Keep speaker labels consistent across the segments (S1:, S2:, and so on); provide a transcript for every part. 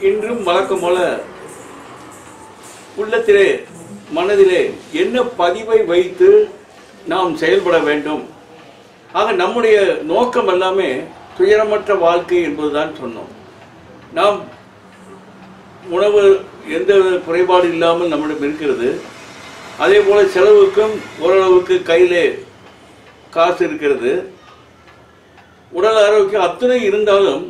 S1: இன்றும் வழக்கம் போல உள்ளத்திலே மனதிலே என்ன பதிவை வைத்து நாம் செயல்பட வேண்டும் ஆக நம்முடைய நோக்கம் எல்லாமே துயரமற்ற வாழ்க்கை என்பதுதான் சொன்னோம் நாம் உணவு எந்த குறைபாடு இல்லாமல் நம்மிடம் இருக்கிறது அதே போல செலவுக்கும் ஓரளவுக்கு கையிலே காசு இருக்கிறது உடல் ஆரோக்கியம் அத்தனை இருந்தாலும்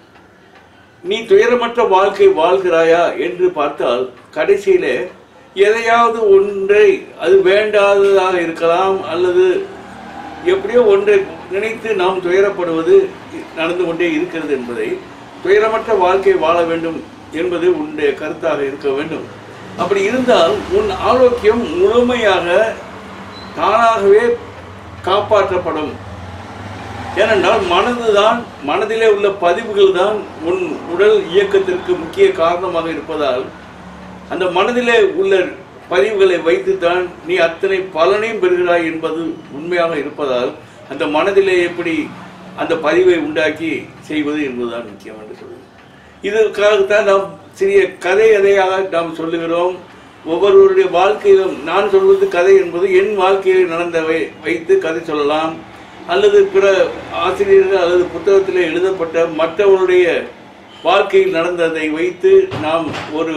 S1: நீ துயரமற்ற வாழ்க்கை வாழ்கிறாயா என்று பார்த்தால் கடைசியிலே எதையாவது ஒன்றை அது வேண்டாததாக இருக்கலாம் அல்லது எப்படியோ ஒன்றை நினைத்து நாம் துயரப்படுவது நடந்து கொண்டே இருக்கிறது என்பதை துயரமற்ற வாழ்க்கை வாழ வேண்டும் என்பது உன்னுடைய கருத்தாக இருக்க வேண்டும் அப்படி இருந்தால் உன் ஆரோக்கியம் முழுமையாக தானாகவே காப்பாற்றப்படும் ஏனென்றால் மனதுதான் மனதிலே உள்ள பதிவுகள் தான் உன் உடல் இயக்கத்திற்கு முக்கிய காரணமாக இருப்பதால் அந்த மனதிலே உள்ள பதிவுகளை வைத்துத்தான் நீ அத்தனை பலனையும் பெறுகிறாய் என்பது உண்மையாக இருப்பதால் அந்த மனதிலே எப்படி அந்த பதிவை உண்டாக்கி செய்வது என்பதுதான் முக்கியம் என்று சொல்லுவேன் இதற்காகத்தான் நாம் சிறிய கதை கதையாக நாம் சொல்லுகிறோம் ஒவ்வொருவருடைய வாழ்க்கையிலும் நான் சொல்வது கதை என்பது என் வாழ்க்கையில் நடந்தவை வைத்து கதை சொல்லலாம் அல்லது பிற ஆசிரியர்கள் அல்லது புத்தகத்தில் எழுதப்பட்ட மற்றவருடைய வாழ்க்கையில் நடந்ததை வைத்து நாம் ஒரு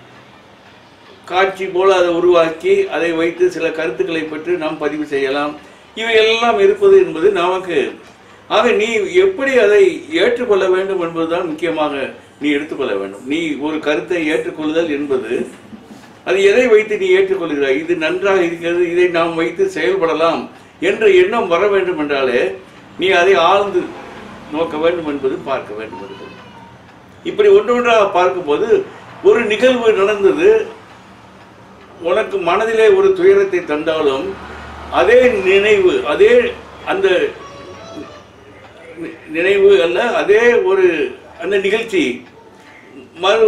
S1: காட்சி போல அதை உருவாக்கி அதை வைத்து சில கருத்துக்களை பற்றி நாம் பதிவு செய்யலாம் இவையெல்லாம் இருப்பது என்பது நமக்கு ஆக நீ எப்படி அதை ஏற்றுக்கொள்ள வேண்டும் என்பதுதான் முக்கியமாக நீ எடுத்துக்கொள்ள வேண்டும் நீ ஒரு கருத்தை ஏற்றுக்கொள்ளுதல் என்பது அது எதை வைத்து நீ ஏற்றுக்கொள்கிறாய் இது நன்றாக இருக்கிறது இதை நாம் வைத்து செயல்படலாம் என்ற எண்ணம் வர வேண்டும் என்றாலே நீ அதை ஆழ்ந்து நோக்க வேண்டும் என்பது பார்க்க வேண்டும் என்பது இப்படி ஒன்று ஒன்றாக பார்க்கும்போது ஒரு நிகழ்வு நடந்தது உனக்கு மனதிலே ஒரு துயரத்தை தந்தாலும் அதே நினைவு அதே அந்த நி- நினைவு அல்ல அதே ஒரு அந்த நிகழ்ச்சி மறு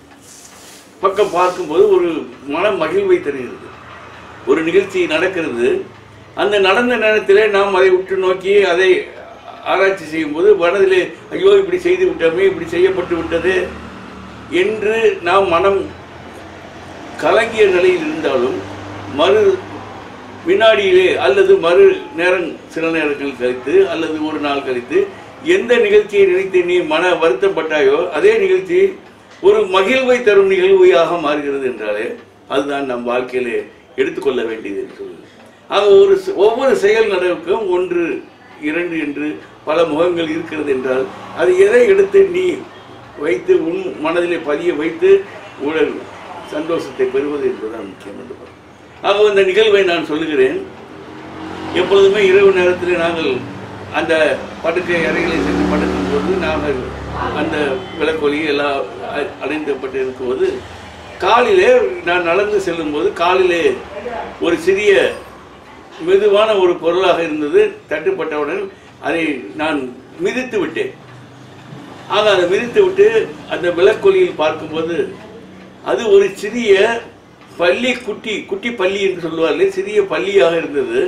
S1: பக்கம் பார்க்கும்போது ஒரு மன மகிழ்வை தருகிறது ஒரு நிகழ்ச்சி நடக்கிறது அந்த நடந்த நேரத்திலே நாம் அதை உற்று நோக்கி அதை ஆராய்ச்சி செய்யும்போது மனதிலே ஐயோ இப்படி செய்து விட்டோமே இப்படி செய்யப்பட்டு விட்டது என்று நாம் மனம் கலங்கிய நிலையில் இருந்தாலும் மறு வினாடியிலே அல்லது மறு நேரம் சில நேரங்கள் கழித்து அல்லது ஒரு நாள் கழித்து எந்த நிகழ்ச்சியை நினைத்து நீ மன வருத்தப்பட்டாயோ அதே நிகழ்ச்சி ஒரு மகிழ்வை தரும் நிகழ்வையாக மாறுகிறது என்றாலே அதுதான் நம் வாழ்க்கையிலே எடுத்துக்கொள்ள வேண்டியது என்று சொல்லுது ஆக ஒரு செ- ஒவ்வொரு செயல் நடவுக்கும் ஒன்று இரண்டு என்று பல முகங்கள் இருக்கிறது என்றால் அது எதை எடுத்து நீ வைத்து உன் மனதிலே பதிய வைத்து உடல் சந்தோஷத்தை பெறுவது என்பதுதான் முக்கியம் என்று பார்க்கிறோம். ஆக இந்த நிகழ்வை நான் சொல்லுகிறேன் எப்பொழுதுமே இரவு நேரத்தில் நாங்கள் அந்த படுக்கை அறைகளில் சென்று படுக்கும் போது நாங்கள் அந்த விளக்கொலி எல்லாம் அ- அணைந்தப்பட்டு இருக்கும்போது காலிலே நான் நடந்து செல்லும்போது காலிலே ஒரு சிறிய மெதுவான ஒரு பொருளாக இருந்தது தட்டுப்பட்டவுடன் அதை நான் மிதித்து விட்டேன் ஆக அதை மிதித்து விட்டு அந்த விளக்கொலியில் பார்க்கும்போது அது ஒரு சிறிய பள்ளி குட்டி குட்டி பள்ளி என்று சொல்லுவார்கள் சிறிய பள்ளியாக இருந்தது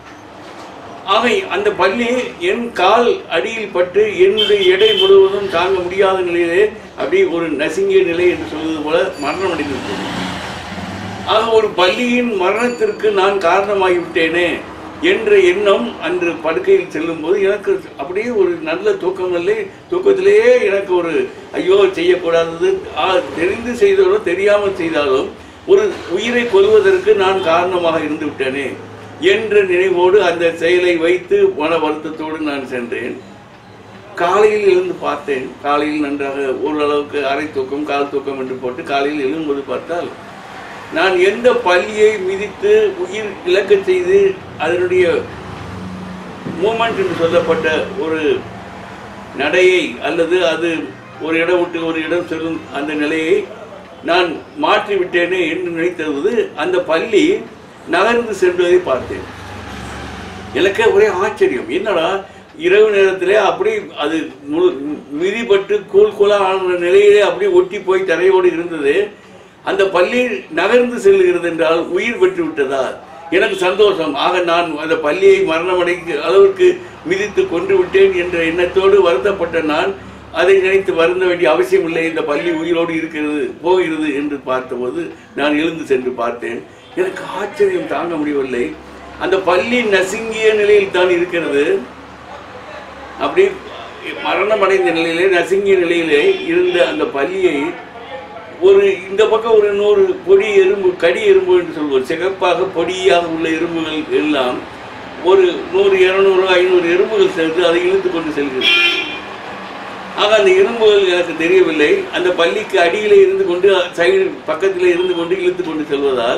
S1: ஆக அந்த பள்ளி என் கால் அடியில் பட்டு என்னுடைய எடை முழுவதும் தாங்க முடியாத நிலையிலே அப்படியே ஒரு நசுங்கிய நிலை என்று சொல்வது போல மரணம் அடைந்திருந்தது ஆக ஒரு பள்ளியின் மரணத்திற்கு நான் காரணமாகிவிட்டேனே என்ற எண்ணம் அன்று படுக்கையில் செல்லும்போது எனக்கு அப்படியே ஒரு நல்ல தூக்கம் இல்லை தூக்கத்திலேயே எனக்கு ஒரு ஐயோ செய்யக்கூடாதது ஆ, தெரிந்து செய்தாலோ தெரியாமல் செய்தாலும் ஒரு உயிரை கொல்வதற்கு நான் காரணமாக இருந்து விட்டேனே என்ற நினைவோடு அந்த செயலை வைத்து மன வருத்தத்தோடு நான் சென்றேன் காலையில் எழுந்து பார்த்தேன் காலையில் நன்றாக ஓரளவுக்கு அரை தூக்கம் கால் தூக்கம் என்று போட்டு காலையில் எழும்போது பார்த்தால் நான் எந்த பள்ளியை மிதித்து உயிர் இழக்கச் செய்து அதனுடைய மூமெண்ட் என்று சொல்லப்பட்ட ஒரு நடையை அல்லது அது ஒரு இடம் விட்டு ஒரு இடம் செல்லும் அந்த நிலையை நான் மாற்றி விட்டேனே என்று நினைத்தது அந்த பள்ளி நகர்ந்து சென்றதை பார்த்தேன் எனக்கே ஒரே ஆச்சரியம் என்னடா இரவு நேரத்திலே அப்படி அது முழு மிதிப்பட்டு கூழ் கூலா ஆன நிலையிலே அப்படியே ஒட்டி போய் தரையோடு இருந்தது அந்த பள்ளி நகர்ந்து செல்லுகிறது என்றால் உயிர் பெற்று விட்டதா எனக்கு சந்தோஷம் ஆக நான் அந்த பள்ளியை மரணமடைக்க அளவிற்கு மிதித்து கொன்று விட்டேன் என்ற எண்ணத்தோடு வருத்தப்பட்ட நான் அதை நினைத்து வருந்த வேண்டிய அவசியம் இல்லை இந்த பள்ளி உயிரோடு இருக்கிறது போகிறது என்று பார்த்தபோது நான் எழுந்து சென்று பார்த்தேன் எனக்கு ஆச்சரியம் தாங்க முடியவில்லை அந்த பள்ளி நசுங்கிய நிலையில் தான் இருக்கிறது அப்படி மரணம் அடைந்த நிலையிலே நசுங்கிய நிலையிலே இருந்த அந்த பள்ளியை ஒரு இந்த பக்கம் ஒரு நூறு பொடி எறும்பு கடி எறும்பு என்று சொல்வோம் சிகப்பாக பொடியாக உள்ள எறும்புகள் எல்லாம் ஒரு நூறு இருநூறு ஐநூறு எறும்புகள் சேர்ந்து அதை இழுத்து கொண்டு செல்கிறது ஆக அந்த எறும்புகள் எனக்கு தெரியவில்லை அந்த பள்ளிக்கு அடியிலே இருந்து கொண்டு சைடு பக்கத்திலே இருந்து கொண்டு இழுத்து கொண்டு செல்வதால்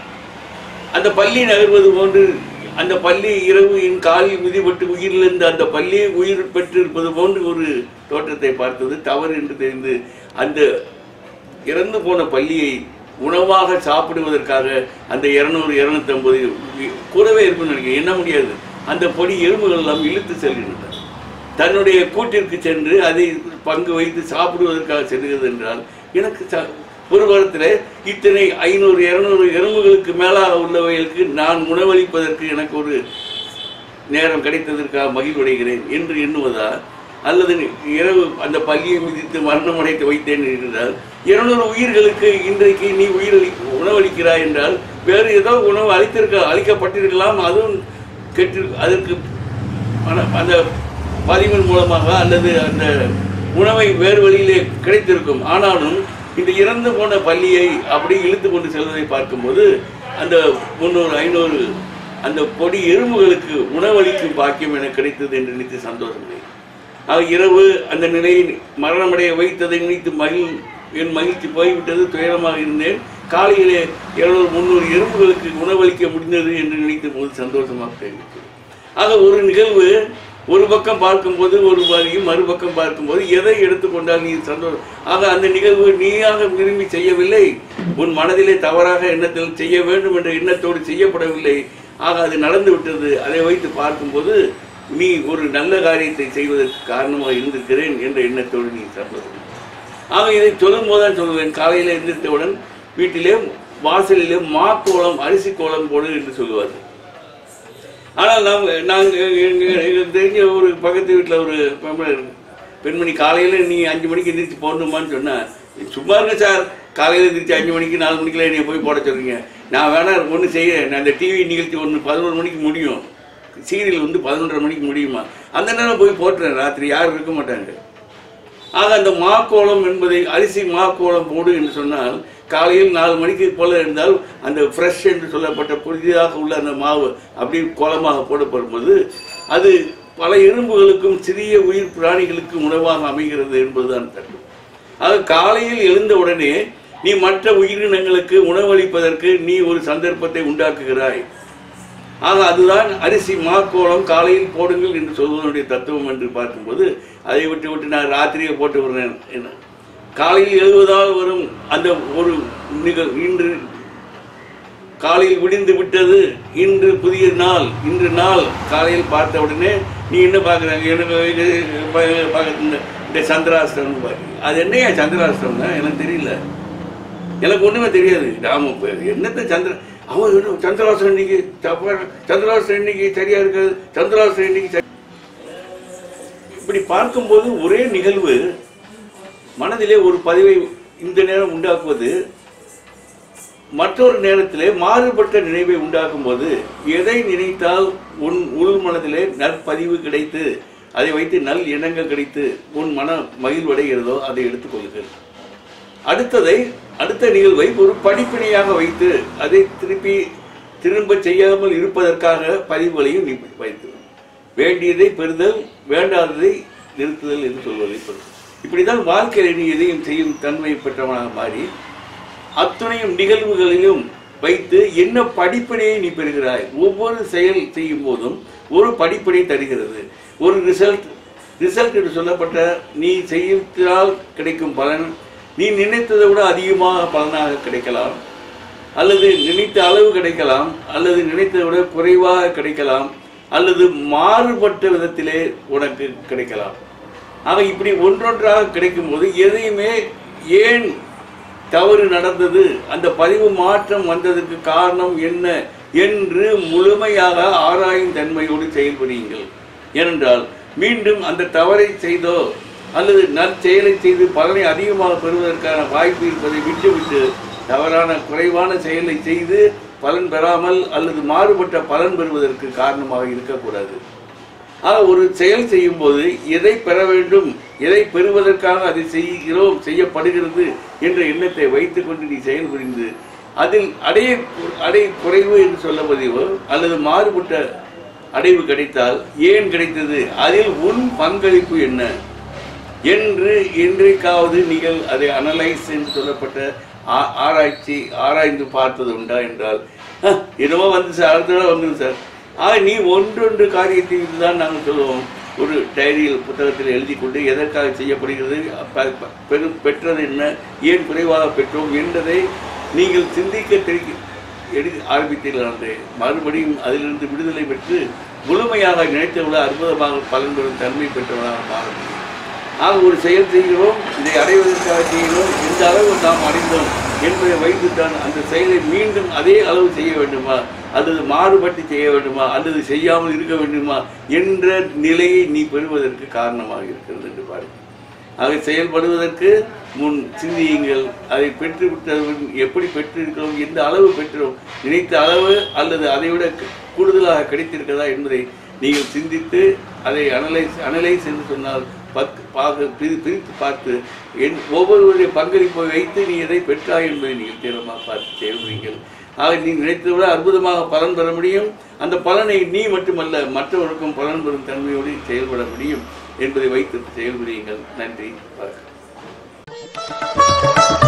S1: அந்த பள்ளி நகர்வது போன்று அந்த பள்ளி இரவு என் காலில் மிதிப்பட்டு உயிரிழந்த அந்த பள்ளி உயிர் பெற்றிருப்பது போன்று ஒரு தோற்றத்தை பார்த்தது தவறு என்று தெரிந்து அந்த இறந்து போன பள்ளியை உணவாக சாப்பிடுவதற்காக அந்த இருநூறு இருநூத்தம்பது கூடவே இருக்கும்னு நினைக்கிறேன் என்ன முடியாது அந்த பொடி எறும்புகள் எல்லாம் இழுத்து செல்கின்றன தன்னுடைய கூட்டிற்கு சென்று அதை பங்கு வைத்து சாப்பிடுவதற்காக செல்கிறது என்றால் எனக்கு ச- ஒரு வாரத்தில் இத்தனை ஐநூறு இருநூறு எறும்புகளுக்கு மேலாக உள்ளவைகளுக்கு நான் உணவளிப்பதற்கு எனக்கு ஒரு நேரம் கிடைத்ததற்காக மகிழ்வடைகிறேன் என்று எண்ணுவதா அல்லது இரவு அந்த பள்ளியை மிதித்து மரணம் அடைத்து வைத்தேன் என்றால் இருநூறு உயிர்களுக்கு இன்றைக்கு நீ உயிரளி உணவளிக்கிறாய் என்றால் வேறு ஏதோ உணவு அளித்திருக்க அளிக்கப்பட்டிருக்கலாம் அதுவும் கெட்டு அதற்கு ஆனா- அந்த பதிவின் மூலமாக அல்லது அந்த உணவை வேறு வழியிலே கிடைத்திருக்கும் ஆனாலும் இந்த இறந்து போன பள்ளியை அப்படி இழுத்து கொண்டு செல்வதை பார்க்கும்போது அந்த முந்நூறு ஐநூறு அந்த பொடி எறும்புகளுக்கு உணவளிக்கும் பாக்கியம் எனக்கு கிடைத்தது என்று நினைத்து சந்தோஷம் ஆக இரவு அந்த நிலையை மரணமடைய வைத்ததை நினைத்து மகிழ் என் மகிழ்ச்சி போய்விட்டது துயரமாக இருந்தேன் காலையிலே இருநூறு முந்நூறு எறும்புகளுக்கு உணவளிக்க முடிந்தது என்று நினைத்த போது சந்தோஷமாக தெரிவித்தது ஆக ஒரு நிகழ்வு ஒரு பக்கம் பார்க்கும்போது ஒரு மாதிரியும் மறுபக்கம் பார்க்கும்போது எதை எடுத்துக்கொண்டால் நீ சந்தோஷம் ஆக அந்த நிகழ்வு நீயாக விரும்பி செய்யவில்லை உன் மனதிலே தவறாக எண்ணத்தில் செய்ய வேண்டும் என்ற எண்ணத்தோடு செய்யப்படவில்லை ஆக அது நடந்து விட்டது அதை வைத்து பார்க்கும்போது நீ ஒரு நல்ல காரியத்தை செய்வதற்கு காரணமாக இருந்திருக்கிறேன் என்ற எண்ணத்தோடு நீ சந்தோஷம் ஆக இதை சொல்லும் போதுதான் சொல்லுவேன் காலையில் எந்திரித்தவுடன் வீட்டிலே வாசலிலே மாக்கோலம் அரிசி கோலம் போடு என்று சொல்லுவார்கள் ஆனால் நாம் நாங்கள் எங்களுக்கு தெரிஞ்ச ஒரு பக்கத்து வீட்டில் ஒரு பெண்மணி இருக்கு. பெண்மணி காலையில் நீ அஞ்சு மணிக்கு எந்திரிச்சு போடணுமான்னு சொன்னா சும்மா இருங்க சார் காலையில் எந்திரிச்சு அஞ்சு மணிக்கு நாலு மணிக்கெல்லாம் என்னை போய் போட சொல்றீங்க நான் வேணா ஒன்று செய்ய நான் அந்த டிவி நிகழ்ச்சி ஒன்று பதினோரு மணிக்கு முடியும் சீரியல் வந்து பதினொன்றரை மணிக்கு முடியுமா அந்த நேரம் போய் போட்டுறேன் ராத்திரி யாரும் இருக்க மாட்டாங்க ஆக அந்த மாக்கோலம் என்பதை அரிசி மாக்கோலம் போடு என்று சொன்னால் காலையில் நாலு மணிக்கு போல இருந்தால் அந்த ஃப்ரெஷ் என்று சொல்லப்பட்ட புதிதாக உள்ள அந்த மாவு அப்படி கோலமாக போடப்படும்போது அது பல எறும்புகளுக்கும் சிறிய உயிர் பிராணிகளுக்கும் உணவாக அமைகிறது என்பதுதான் தட்டு ஆக காலையில் எழுந்த உடனே நீ மற்ற உயிரினங்களுக்கு உணவளிப்பதற்கு நீ ஒரு சந்தர்ப்பத்தை உண்டாக்குகிறாய் ஆக அதுதான் அரிசி மாக்கோளம் காலையில் போடுங்கள் என்று சொல்வதனுடைய தத்துவம் என்று பார்க்கும்போது அதை விட்டு விட்டு நான் ராத்திரியை போட்டு விடுறேன் என்ன காலையில் எழுவதால் வரும் அந்த ஒரு நிகழ் இன்று காலையில் விடிந்து விட்டது இன்று புதிய நாள் இன்று நாள் காலையில் பார்த்த உடனே நீ என்ன பார்க்குறாங்க எனக்கு இது ப- ப- இந்த- இந்த சந்திராஷ்டிரம் பார்க்குறீங்க அது என்னையா சந்திராஷ்டிரம் எனக்கு தெரியல எனக்கு ஒண்ணுமே தெரியாது நாம இப்ப என்னத்த சந்திர அவன் என்ன சந்திராசன் இன்னைக்கு தப்பா சந்திராசன் இன்னைக்கு சரியா இருக்காது சந்திராசன் இன்னைக்கு சரி- இப்படி பார்க்கும்போது ஒரே நிகழ்வு மனதிலே ஒரு பதிவை இந்த நேரம் உண்டாக்குவது மற்றொரு நேரத்திலே மாறுபட்ட நினைவை உண்டாக்கும் போது எதை நினைத்தால் உன் உள் மனதிலே நற்பதிவு கிடைத்து அதை வைத்து நல் எண்ணங்கள் கிடைத்து உன் மன மகிழ்வடைகிறதோ அதை எடுத்துக்கொள்ளுங்கள் அடுத்ததை அடுத்த நிகழ்வை ஒரு படிப்பினையாக வைத்து அதை திருப்பி திரும்ப செய்யாமல் இருப்பதற்காக பதிவுகளையும் நீ வைத்து வேண்டியதை பெறுதல் வேண்டாததை நிறுத்துதல் என்று சொல்வதை பொருள் இப்படிதான் வாழ்க்கையில் நீ எதையும் செய்யும் தன்மை பெற்றவனாக மாறி அத்துணையும் நிகழ்வுகளிலும் வைத்து என்ன படிப்பினையை நீ பெறுகிறாய் ஒவ்வொரு செயல் செய்யும் போதும் ஒரு படிப்பினை தருகிறது ஒரு ரிசல்ட் ரிசல்ட் என்று சொல்லப்பட்ட நீ செய்தால் கிடைக்கும் பலன் நீ நினைத்ததை விட அதிகமாக பலனாக கிடைக்கலாம் அல்லது நினைத்த அளவு கிடைக்கலாம் அல்லது நினைத்ததை விட குறைவாக கிடைக்கலாம் அல்லது மாறுபட்ட விதத்திலே உனக்கு கிடைக்கலாம் ஆக இப்படி ஒன்றொன்றாக கிடைக்கும்போது எதையுமே ஏன் தவறு நடந்தது அந்த பதிவு மாற்றம் வந்ததற்கு காரணம் என்ன என்று முழுமையாக ஆராயும் தன்மையோடு செயல்படுங்கள் ஏனென்றால் மீண்டும் அந்த தவறை செய்தோ அல்லது நற்செயலை செய்து பலனை அதிகமாக பெறுவதற்கான வாய்ப்பு இருப்பதை விட்டுவிட்டு தவறான குறைவான செயலை செய்து பலன் பெறாமல் அல்லது மாறுபட்ட பலன் பெறுவதற்கு காரணமாக இருக்கக்கூடாது ஆக ஒரு செயல் செய்யும்போது எதை பெற வேண்டும் எதை பெறுவதற்காக அதை செய்கிறோம் செய்யப்படுகிறது என்ற எண்ணத்தை வைத்துக்கொண்டு நீ செயல் புரிந்து அதில் அடைய அடை குறைவு என்று சொல்லப்படுவோ அல்லது மாறுபட்ட அடைவு கிடைத்தால் ஏன் கிடைத்தது அதில் உன் பங்களிப்பு என்ன என்று என்றைக்காவது நீங்கள் அதை அனலைஸ் என்று சொல்லப்பட்ட ஆ- ஆராய்ச்சி ஆராய்ந்து பார்த்தது உண்டா என்றால் "அஹ், என்னமோ வந்து சார் அடுத்த தடவை வந்துடும் சார் ஆ நீ ஒன்றொன்று காரியத்தை இதுதான் நாங்கள் சொல்லுவோம் ஒரு டைரியில் புத்தகத்தில் எழுதி கொண்டு எதற்காக செய்யப்படுகிறது ப- ப- பெரு பெற்றது என்ன ஏன் குறைவாக பெற்றோம் என்பதை நீங்கள் சிந்திக்க தெரி எடு ஆரம்பித்தீர்கள் அன்று மறுபடியும் அதிலிருந்து விடுதலை பெற்று முழுமையாக நினைத்தவிட அற்புதமாக பலன் பெறும் தன்மை பெற்றவராக மாற முடியும் ஆக ஒரு செயல் செய்கிறோம் இதை அடைவதற்காக செய்கிறோம் எந்த அளவு நாம் அடைந்தோம் என்பதை வைத்துத்தான் அந்த செயலை மீண்டும் அதே அளவு செய்ய வேண்டுமா அல்லது மாறுபட்டு செய்ய வேண்டுமா அல்லது செய்யாமல் இருக்க வேண்டுமா என்ற நிலையை நீ பெறுவதற்கு காரணமாக இருக்கிறது என்று பாருங்கள் ஆக செயல்படுவதற்கு முன் சிந்தியுங்கள் அதை பெற்று விட்டவன் எப்படி பெற்றிருக்கிறோம் எந்த அளவு பெற்றோம் நினைத்த அளவு அல்லது அதை விட கு- கூடுதலாக கிடைத்திருக்கிறதா என்பதை நீங்கள் சிந்தித்து அதை அனலைஸ் அனலைஸ் என்று சொன்னால் பத்து பாக பிரி பிரித்து பார்த்து என் ஒவ்வொருவருடைய பங்களிப்பை வைத்து நீ எதை பெற்றாய் என்பதை நீங்கள் தீவிரமாக பார்த்து செயல்புறீங்கள் ஆக நீ நினைத்ததை விட அற்புதமாக பலன் பெற முடியும் அந்த பலனை நீ மட்டுமல்ல மற்றவருக்கும் பலன் பெறும் தன்மையோடு செயல்பட முடியும் என்பதை வைத்து செயல்புரியுங்கள் நன்றி வணக்கம்